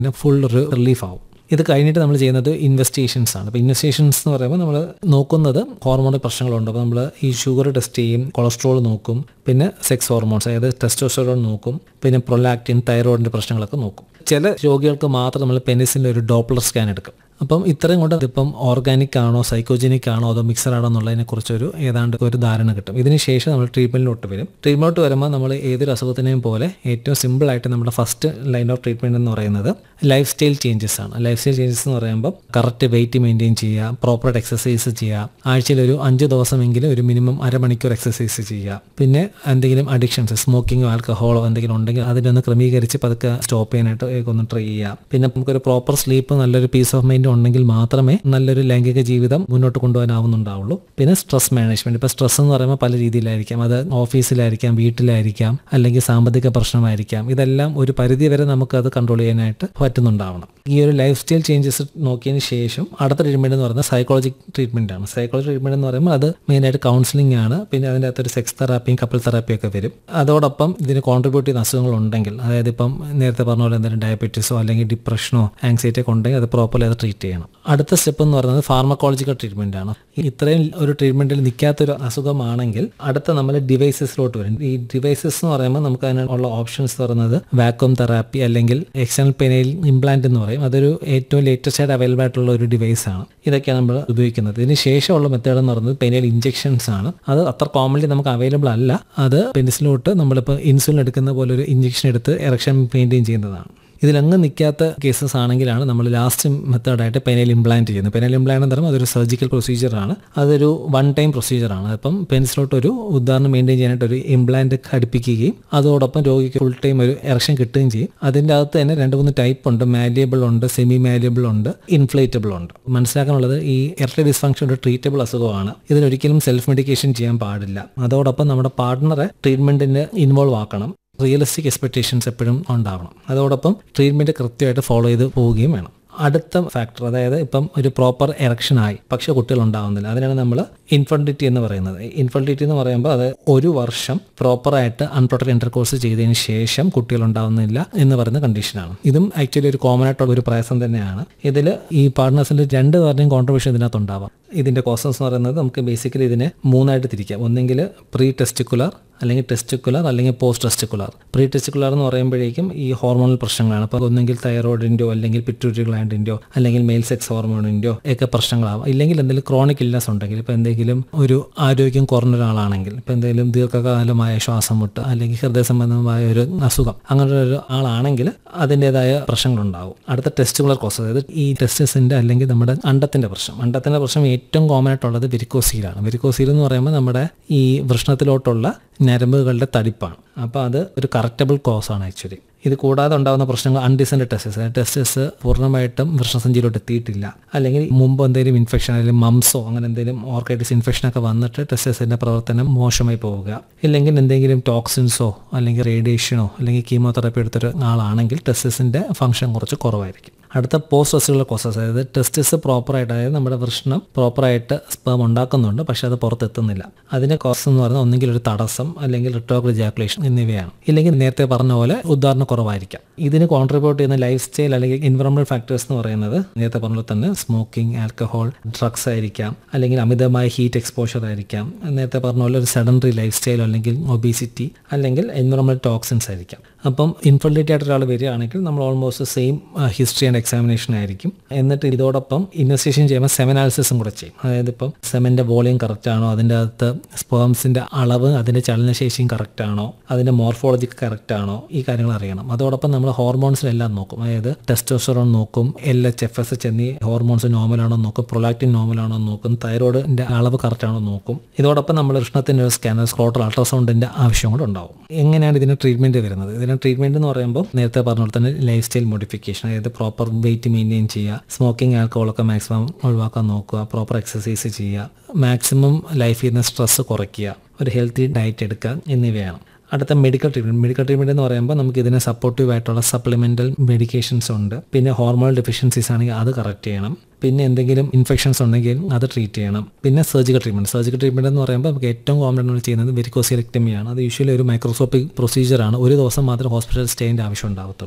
പിന്നെ full relief ആവും ഇത് കഴിഞ്ഞിട്ട് നമ്മൾ ചെയ്യുന്നത് ഇൻവെസ്റ്റിഗേഷൻസ് ആണ് അപ്പോൾ ഇൻവെസ്റ്റിഗേഷൻസ് എന്ന് പറയുമ്പോൾ നമ്മൾ നോക്കുന്നത് ഹോർമോണൽ പ്രശ്നങ്ങളുണ്ട് അപ്പോൾ നമ്മൾ ഈ ഷുഗർ ടെസ്റ്റ് ചെയ്യും കൊളസ്ട്രോൾ നോക്കും പിന്നെ സെക്സ് ഹോർമോൺസ് അതായത് ടെസ്റ്റോസ്റ്ററോൺ നോക്കും പിന്നെ പ്രൊലാക്റ്റിൻ തൈറോയിഡിൻ്റെ പ്രശ്നങ്ങളൊക്കെ നോക്കും ചില രോഗികൾക്ക് മാത്രം നമ്മൾ പെനിസിൻ്റെ ഒരു ഡോപ്ലർ സ്കാൻ എടുക്കും അപ്പം ഇത്രയും കൊണ്ട് ഇതിപ്പം ഓർഗാനിക് ആണോ സൈക്കോജനിക് ആണോ അതോ മിക്സർ ആണോ എന്നുള്ളതിനെ കുറിച്ചൊരു ഏതാണ്ട് ഒരു ധാരണ കിട്ടും ഇതിന് ശേഷം നമ്മൾ ട്രീറ്റ്മെൻറ്റിലോട്ട് വരും ട്രീറ്റ്മെൻറ്റ് വരുമ്പോൾ നമ്മൾ ഏതൊരു അസുഖത്തിനെയും പോലെ ഏറ്റവും സിമ്പിളായിട്ട് നമ്മുടെ ഫസ്റ്റ് ലൈൻ ഓഫ് ട്രീറ്റ്മെൻറ്റ് എന്ന് പറയുന്നത് ലൈഫ് സ്റ്റൈൽ ചേഞ്ചസ് ആണ് ലൈഫ് സ്റ്റൈൽ ചേഞ്ചസ് എന്ന് പറയുമ്പോൾ കറക്റ്റ് വെയിറ്റ് മെയിൻറ്റെയിൻ ചെയ്യുക പ്രോപ്പറായിട്ട് എക്സസൈസ് ചെയ്യുക ആഴ്ചയിൽ ഒരു അഞ്ച് ദിവസമെങ്കിലും ഒരു മിനിമം അരമണിക്കൂർ എക്സസൈസ് ചെയ്യുക പിന്നെ എന്തെങ്കിലും അഡിക്ഷൻസ് സ്മോക്കിങ്ങോ ആൽക്കഹോളോ എന്തെങ്കിലും ഉണ്ടെങ്കിൽ അതിനൊന്ന് ക്രമീകരിച്ച് പതുക്കെ സ്റ്റോപ്പ് ചെയ്യാനായിട്ട് ഒന്ന് ട്രൈ ചെയ്യുക പിന്നെ നമുക്കൊരു പ്രോപ്പർ സ്ലീപ്പ് നല്ലൊരു പീസ് ഓഫ് മൈൻഡ് ഉണ്ടെങ്കിൽ മാത്രമേ നല്ലൊരു ലൈംഗിക ജീവിതം മുന്നോട്ട് കൊണ്ടുപോകാനാവുന്നുണ്ടാവുള്ളൂ പിന്നെ സ്ട്രെസ് മാനേജ്മെന്റ് ഇപ്പോൾ സ്ട്രെസ് എന്ന് പറയുമ്പോൾ പല രീതിയിലായിരിക്കാം അത് ഓഫീസിലായിരിക്കാം വീട്ടിലായിരിക്കാം അല്ലെങ്കിൽ സാമ്പത്തിക പ്രശ്നമായിരിക്കാം ഇതെല്ലാം ഒരു പരിധി വരെ നമുക്ക് അത് കൺട്രോൾ ചെയ്യാനായിട്ട് പറ്റുന്നുണ്ടാവണം ഈ ഒരു ലൈഫ് സ്റ്റൈൽ ചേഞ്ചസ് നോക്കിയതിന് ശേഷം അടുത്ത ട്രീറ്റ്മെന്റ് എന്ന് പറയുന്നത് സൈക്കോളജി ട്രീറ്റ്മെന്റ് ആണ് സൈക്കോളജി ട്രീറ്റ്മെന്റ് എന്ന് പറയുമ്പോൾ അത് മെയിനായിട്ട് കൗൺസിലിംഗ് ആണ് പിന്നെ അതിൻ്റെ അകത്തൊരു സെക്സ് തെറാപ്പിയും കപ്പിൾ തെറാപ്പിയും ഒക്കെ വരും അതോടൊപ്പം ഇതിന് കോൺട്രിബ്യൂട്ട് ചെയ്യുന്ന അസുഖങ്ങൾ ഉണ്ടെങ്കിൽ അതായത് ഇപ്പം നേരത്തെ പറഞ്ഞ പോലെ എന്തെങ്കിലും ഡയബറ്റീസോ അല്ലെങ്കിൽ ഡിപ്രഷനോ ആങ്സൈറ്റി ഒക്കെ ഉണ്ടെങ്കിൽ അത് പ്രോപ്പർലി അത് ട്രീറ്റ് ചെയ്യണം അടുത്ത സ്റ്റെപ്പ് എന്ന് പറയുന്നത് ഫാർമക്കോളജിക്കൽ ട്രീറ്റ്മെന്റ് ആണ് ഇത്രയും ഒരു ട്രീറ്റ്മെന്റിൽ നിൽക്കാത്തൊരു അസുഖമാണെങ്കിൽ അടുത്ത നമ്മൾ ഡിവൈസസിലോട്ട് വരും ഈ ഡിവൈസസ് എന്ന് പറയുമ്പോൾ നമുക്ക് അതിനുള്ള ഓപ്ഷൻസ് പറയുന്നത് വാക്വം തെറാപ്പി അല്ലെങ്കിൽ എക്സ്റ്റേണൽ പെനയിൽ ഇംപ്ലാന്റ് എന്ന് പറയും അതൊരു ഏറ്റവും ലേറ്റസ്റ്റ് ആയിട്ട് അവൈലബിൾ ആയിട്ടുള്ള ഒരു ഡിവൈസ് ആണ് ഇതൊക്കെയാണ് നമ്മൾ ഉപയോഗിക്കുന്നത് ഇതിന് ശേഷമുള്ള മെത്തേഡ് എന്ന് പറയുന്നത് പെനയിൽ ഇഞ്ചെക്ഷൻസ് ആണ് അത് അത്ര കോമൺലി നമുക്ക് അവൈലബിൾ അല്ല അത് പെനിസിലോട്ട് നമ്മളിപ്പോൾ ഇൻസുലിൻ എടുക്കുന്ന പോലെ ഒരു ഇഞ്ചെക്ഷൻ എടുത്ത് എറക്ഷൻ മെയിൻറ്റെയിൻ ചെയ്യുന്നതാണ് ഇതിലങ്ങ് നിൽക്കാത്ത കേസസ് ആണെങ്കിലാണ് നമ്മൾ ലാസ്റ്റ് മെത്തേഡായിട്ട് പെനൽ ഇംപ്ലാന്റ് ചെയ്യുന്നത് പെനൽ ഇംപ്ലാന്റ് എന്ന് പറയുമ്പോൾ അതൊരു സർജിക്കൽ പ്രൊസീജിയറാണ് അതൊരു വൺ ടൈം പ്രൊസീജിയറാണ് അപ്പം പെൻസിലോട്ട് ഒരു ഉദാഹരണം മെയിൻറ്റെയിൻ ചെയ്യാനായിട്ട് ഒരു ഇംപ്ലാന്റ് ഘടിപ്പിക്കുകയും അതോടൊപ്പം രോഗിക്ക് ഫുൾ ടൈം ഒരു എറക്ഷൻ കിട്ടുകയും ചെയ്യും അതിൻ്റെ അകത്ത് തന്നെ രണ്ട് മൂന്ന് ടൈപ്പ് ഉണ്ട് മാലിയബിൾ ഉണ്ട് സെമി മാലിയബിൾ ഉണ്ട് ഇൻഫ്ലേറ്റബിൾ ഉണ്ട് മനസ്സിലാക്കാനുള്ളത് ഈ എർട്ടറി ഡിസ്ഫങ്ഷൻ ഒരു ട്രീറ്റബിൾ അസുഖമാണ് ഇതിനൊരിക്കലും സെൽഫ് മെഡിക്കേഷൻ ചെയ്യാൻ പാടില്ല അതോടൊപ്പം നമ്മുടെ പാർട്ട്ണറെ ട്രീറ്റ്മെന്റിന് ഇൻവോൾവ് ആക്കണം റിയലിസ്റ്റിക് എക്സ്പെക്ടേഷൻസ് എപ്പോഴും ഉണ്ടാവണം അതോടൊപ്പം ട്രീറ്റ്മെൻറ്റ് കൃത്യമായിട്ട് ഫോളോ ചെയ്ത് പോവുകയും വേണം അടുത്ത ഫാക്ടർ അതായത് ഇപ്പം ഒരു പ്രോപ്പർ എറക്ഷൻ ആയി പക്ഷേ കുട്ടികൾ ഉണ്ടാവുന്നില്ല അതിനാണ് നമ്മൾ ഇൻഫെർട്ടിലിറ്റി എന്ന് പറയുന്നത് ഇൻഫെർട്ടിലിറ്റി എന്ന് പറയുമ്പോൾ അത് ഒരു വർഷം പ്രോപ്പറായിട്ട് അൺപ്രൊട്ടക്ട് ഇന്റർകോഴ്സ് ചെയ്തതിന് ശേഷം കുട്ടികൾ ഉണ്ടാവുന്നില്ല എന്ന് പറയുന്ന കണ്ടീഷനാണ് ഇതും ആക്ച്വലി ഒരു കോമൺ ആയിട്ടുള്ള ഒരു പ്രയാസം തന്നെയാണ് ഇതിൽ ഈ പാർട്ട്നേഴ്സിൻ്റെ രണ്ട് പേരുടെയും കോൺട്രിബ്യൂഷൻ ഇതിനകത്ത് ഉണ്ടാവാം ഇതിൻ്റെ കോസസ് എന്ന് പറയുന്നത് നമുക്ക് ബേസിക്കലി ഇതിനെ മൂന്നായിട്ട് തിരിക്കാം ഒന്നെങ്കിൽ പ്രീ ടെസ്റ്റിക്കുലർ അല്ലെങ്കിൽ ടെസ്റ്റിക്കുലർ അല്ലെങ്കിൽ പോസ്റ്റ് ടെസ്റ്റിക്കുലർ പ്രീ ടെസ്റ്റിക്കുലർ എന്ന് പറയുമ്പോഴേക്കും ഈ ഹോർമോണൽ പ്രശ്നങ്ങളാണ് അപ്പോൾ ഒന്നെങ്കിൽ തൈറോയിഡിൻ്റെയോ അല്ലെങ്കിൽ പിറ്റ്യൂട്ടറി ഗ്ലാൻഡിൻ്റെയോ അല്ലെങ്കിൽ മെയിൽ സെക്സ് ഹോർമോണിൻ്റെയോ ഒക്കെ പ്രശ്നങ്ങളാവാം ഇല്ലെങ്കിൽ എന്തെങ്കിലും ക്രോണിക് ഇല്ലസ് ഉണ്ടെങ്കിൽ ഇപ്പോൾ എന്തെങ്കിലും ഒരു ആരോഗ്യം കുറഞ്ഞ ഒരാളാണെങ്കിൽ ഇപ്പോൾ എന്തെങ്കിലും ദീർഘകാലമായ ശ്വാസം മുട്ട് അല്ലെങ്കിൽ ഹൃദയ സംബന്ധമായ ഒരു അസുഖം അങ്ങനെ ഒരു ആളാണെങ്കിൽ അതിൻ്റെതായ പ്രശ്നങ്ങളുണ്ടാവും അടുത്ത ടെസ്റ്റുകുലർ കോസ് അതായത് ഈ ടെസ്റ്റിസിൻ്റെ അല്ലെങ്കിൽ നമ്മുടെ അണ്ടത്തിൻ്റെ പ്രശ്നം അണ്ടത്തിൻ്റെ പ്രശ്നം ഏറ്റവും കോമൺ ആയിട്ടുള്ളത് വെരിക്കോസീലാണ് വെരിക്കോസീൽ എന്ന് പറയുമ്പോൾ നമ്മുടെ ഈ വൃഷ്ണത്തിലോട്ടുള്ള ഞരമ്പുകളുടെ തടിപ്പാണ് അപ്പോൾ അത് ഒരു കറക്റ്റബിൾ കോസാണ് ആക്ച്വലി ഇത് കൂടാതെ ഉണ്ടാകുന്ന പ്രശ്നങ്ങൾ അൺഡിസെൻഡ് ടെസ്റ്റസ് ടെസ്റ്റസ് പൂർണ്ണമായിട്ടും വൃഷ്ണസഞ്ചിയിലോട്ട് എത്തിയിട്ടില്ല അല്ലെങ്കിൽ മുമ്പ് എന്തെങ്കിലും ഇൻഫെക്ഷൻ അല്ലെങ്കിൽ മംസോ അങ്ങനെ എന്തെങ്കിലും ഓർക്കൈറ്റിസ് ഇൻഫെക്ഷൻ ഒക്കെ വന്നിട്ട് ടെസ്റ്റസിൻ്റെ പ്രവർത്തനം മോശമായി പോവുക ഇല്ലെങ്കിൽ എന്തെങ്കിലും ടോക്സിൻസോ അല്ലെങ്കിൽ റേഡിയേഷനോ അല്ലെങ്കിൽ കീമോതെറാപ്പി എടുത്തൊരു ആളാണെങ്കിൽ ടെസ്റ്റസിൻ്റെ ഫംഗ്ഷൻ കുറച്ച് കുറവായിരിക്കും അടുത്ത പോസ്റ്റ് ടെസ്റ്റുകളുടെ കോസസ് അതായത് ടെസ്റ്റിസ് പ്രോപ്പറായിട്ട് അതായത് നമ്മുടെ വൃഷ്ണം പ്രോപ്പറായിട്ട് സ്പേം ഉണ്ടാക്കുന്നുണ്ട് പക്ഷെ അത് പുറത്തെത്തുന്നില്ല അതിൻ്റെ കോസ് എന്ന് പറയുന്നത് ഒന്നെങ്കിൽ ഒരു തടസ്സം അല്ലെങ്കിൽ റിട്ടോഗ്രൽ ജാക്കുലേഷൻ എന്നിവയാണ് ഇല്ലെങ്കിൽ നേരത്തെ പറഞ്ഞ പോലെ ഉദാഹരണം കുറവായിരിക്കാം ഇതിന് കോൺട്രിബ്യൂട്ട് ചെയ്യുന്ന ലൈഫ് സ്റ്റൈൽ അല്ലെങ്കിൽ എൻവറോൺമെന്റ് ഫാക്ടേഴ്സ് എന്ന് പറയുന്നത് നേരത്തെ പറഞ്ഞ പോലെ തന്നെ സ്മോക്കിംഗ് ആൽക്കഹോൾ ഡ്രഗ്സ് ആയിരിക്കാം അല്ലെങ്കിൽ അമിതമായ ഹീറ്റ് എക്സ്പോഷർ ആയിരിക്കാം നേരത്തെ പറഞ്ഞ പോലെ ഒരു സഡൻറി ലൈഫ് സ്റ്റൈൽ അല്ലെങ്കിൽ ഒബീസിറ്റി അല്ലെങ്കിൽ എൻവറോൺമെന്റ് ടോക്സിൻസ് ആയിരിക്കാം അപ്പം ഇൻഫെർട്ടിലിറ്റി ആയിട്ട് ഒരാൾ വരികയാണെങ്കിൽ നമ്മൾ almost same history and examination ആയിരിക്കും എന്നിട്ട് ഇതോടൊപ്പം ഇൻവെസ്റ്റിഗേഷൻ ചെയ്യുമ്പോൾ സെമനാലിസിസും കൂടെ ചെയ്യും അതായത് ഇപ്പം സെമൻ്റെ വോളിയം കറക്റ്റ് ആണോ അതിൻ്റെ അകത്ത് സ്പേംസിൻ്റെ അളവ് അതിൻ്റെ ചലനശേഷിയും കറക്റ്റ് ആണോ അതിൻ്റെ മോർഫോളജി കറക്റ്റ് ആണോ ഈ കാര്യങ്ങൾ അറിയണം അതോടൊപ്പം നമ്മൾ ഹോർമോൺസിലെല്ലാം നോക്കും അതായത് ടെസ്റ്റോസ്റ്ററോൺ നോക്കും L H F S H എന്നീ ഹോർമോൺസ് നോർമൽ ആണോ നോക്കും പ്രൊലാക്റ്റിൻ നോർമൽ ആണോ നോക്കും തൈറോയിഡിൻ്റെ അളവ് കറക്റ്റ് ആണോ നോക്കും ഇതോടൊപ്പം നമ്മൾ കൃഷ്ണത്തിൻ്റെ ഒരു സ്കാനർ സ്ക്രോട്ടൽ അൾട്രാസൗണ്ടിൻ്റെ ആവശ്യം കൂടെ ഉണ്ടാവും എങ്ങനെയാണ് ഇതിന് ട്രീറ്റ്മെൻറ്റ് വരുന്നത് ഇതിന് ട്രീറ്റ്മെൻറ്റ് എന്ന് പറയുമ്പോൾ നേരത്തെ പറഞ്ഞ പോലെ തന്നെ ലൈഫ് സ്റ്റൈൽ മോഡിഫിക്കേഷൻ അതായത് പ്രോപ്പർ വെയിറ്റ് മെയിൻറ്റെയിൻ ചെയ്യുക സ്മോക്കിംഗ് ആൽക്കഹോളൊക്കെ മാക്സിമം ഒഴിവാക്കാൻ നോക്കുക പ്രോപ്പർ എക്സസൈസ് ചെയ്യുക മാക്സിമം ലൈഫിൽ നിന്ന് സ്ട്രെസ്സ് കുറയ്ക്കുക ഒരു ഹെൽത്തി ഡയറ്റ് എടുക്കുക എന്നിവയാണ് അടുത്ത മെഡിക്കൽ ട്രീറ്റ്മെൻറ്റ് മെഡിക്കൽ ട്രീറ്റ്മെൻറ്റ് എന്ന് പറയുമ്പോൾ നമുക്ക് ഇതിന് സപ്പോർട്ടീവ് ആയിട്ടുള്ള സപ്ലിമെൻ്റൽ മെഡിക്കേഷൻസ് ഉണ്ട് പിന്നെ ഹോർമോണൽ ഡെഫിഷ്യൻസീസ് ആണെങ്കിൽ അത് കറക്റ്റ് ചെയ്യണം പിന്നെ എന്തെങ്കിലും ഇൻഫെക്ഷൻസ് ഉണ്ടെങ്കിൽ അത് ട്രീറ്റ് ചെയ്യണം പിന്നെ സർജിക്കൽ ട്രീറ്റ്മെൻറ്റ് സർജിക്കൽ ട്രീറ്റ്മെൻറ്റ് എന്ന് പറയുമ്പോൾ നമുക്ക് ഏറ്റവും കോമൺ നമ്മൾ ചെയ്യുന്നത് വെരിക്കോസിയലക്ടമിയാണ് അത് യൂഷ്വലി ഒരു മൈക്രോസ്കോപ്പിക് പ്രൊസീജിയറാണ് ഒരു ദിവസം മാത്രം ഹോസ്പിറ്റൽ സ്റ്റേൻ്റെ ആവശ്യം ഉണ്ടാകത്തുള്ളൂ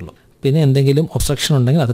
പിന്നെ എന്തെങ്കിലും ഒബ്സ്ട്രക്ഷൻ ഉണ്ടെങ്കിൽ അത്